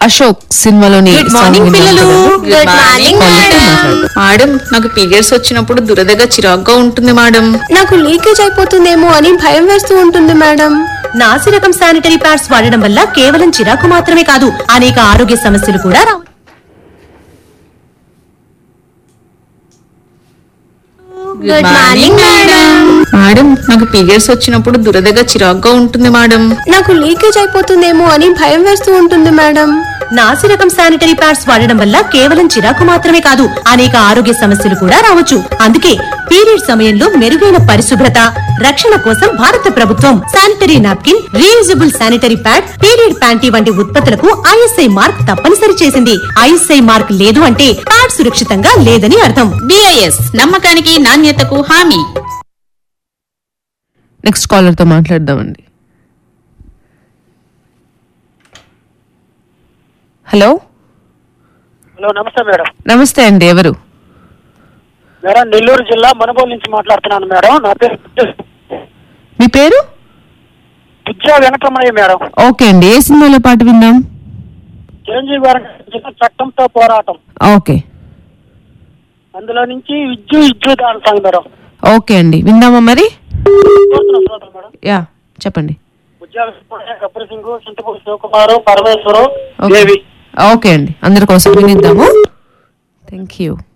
అశోక్ సినిమాలోని good morning song పిల్లలు విన్నాం కదండి. గుడ్ మార్నింగ్ వాళ్ళతో మేడం మాట్లాడు. మేడం నాకు పీరియడ్స్ వచ్చినప్పుడు దురదగా చిరాగ్గా ఉంటుంది మేడం నాకు లీకేజ్ అయిపోతుందేమో అని భయం వేస్తూ ఉంటుంది మేడం నాసి రకం శానిటరీ ప్యాడ్స్ వాడడం వల్ల కేవలం చిరాకు మాత్రమే కాదు అనేక ఆరోగ్య సమస్యలు కూడా రావు గుడ్ మార్నింగ్ మేడం మేడం నాకు పీరియడ్స్ వచ్చినప్పుడు దురదగా చిరాగ్గా ఉంటుంది మేడం నాకు లీకేజ్ అయిపోతుందేమో అని భయం వేస్తూ ఉంటుంది మేడం నాసి రకం శానిటరీ ప్యాడ్స్ వాడడం వల్ల కేవలం చిరాకు మాత్రమే కాదు అనేక ఆరోగ్య సమస్యలు కూడా రావచ్చు అందుకే పీరియడ్ సమయంలో మెరుగైన పరిశుభ్రత రక్షణ కోసం భారత ప్రభుత్వం sanitary napkin reusable sanitary pad period panty వంటి ఉత్పత్తులకు ఐఎస్ఐ మార్క్ తప్పనిసరి చేసింది ఐఎస్ఐ మార్క్ లేదు అంటే ప్యాడ్ సురక్షితంగా లేదని అర్థం బిఐఎస్ నమ్మకానికి నాణ్యతకు హామీ నెక్స్ట్ కాలర్ తో మాట్లాడదామండి హలో హలో నమస్తే మేడం నమస్తే అండి ఎవరు మేడం నెల్లూరు జిల్లా మనుబోలు నుంచి మాట్లాడుతున్నాను మేడం నా పేరు మీ పేరు బుజ్జా వెంకటరమణయ్య మేడం ఓకే అండి ఏ సినిమాలో పాట విందాం చిరంజీవి గారి నటించిన చట్టంతో పోరాటం ఓకే అందులో నుంచి ఇజ్జు ఇజ్జు దాని సాంగ్ మేడం ఓకే అండి విందామా మరి కోరుతున్నాను శ్రోతలు మేడం యా చెప్పండి బుజ్జా వెంకటరమణయ్య గబ్బర్ సింగ్ చింతపూడి శివకుమారు పరమేశ్వరు ఓకే దేవి ఓకే అండి అందరి కోసం వినిద్దాము థ్యాంక్ యూ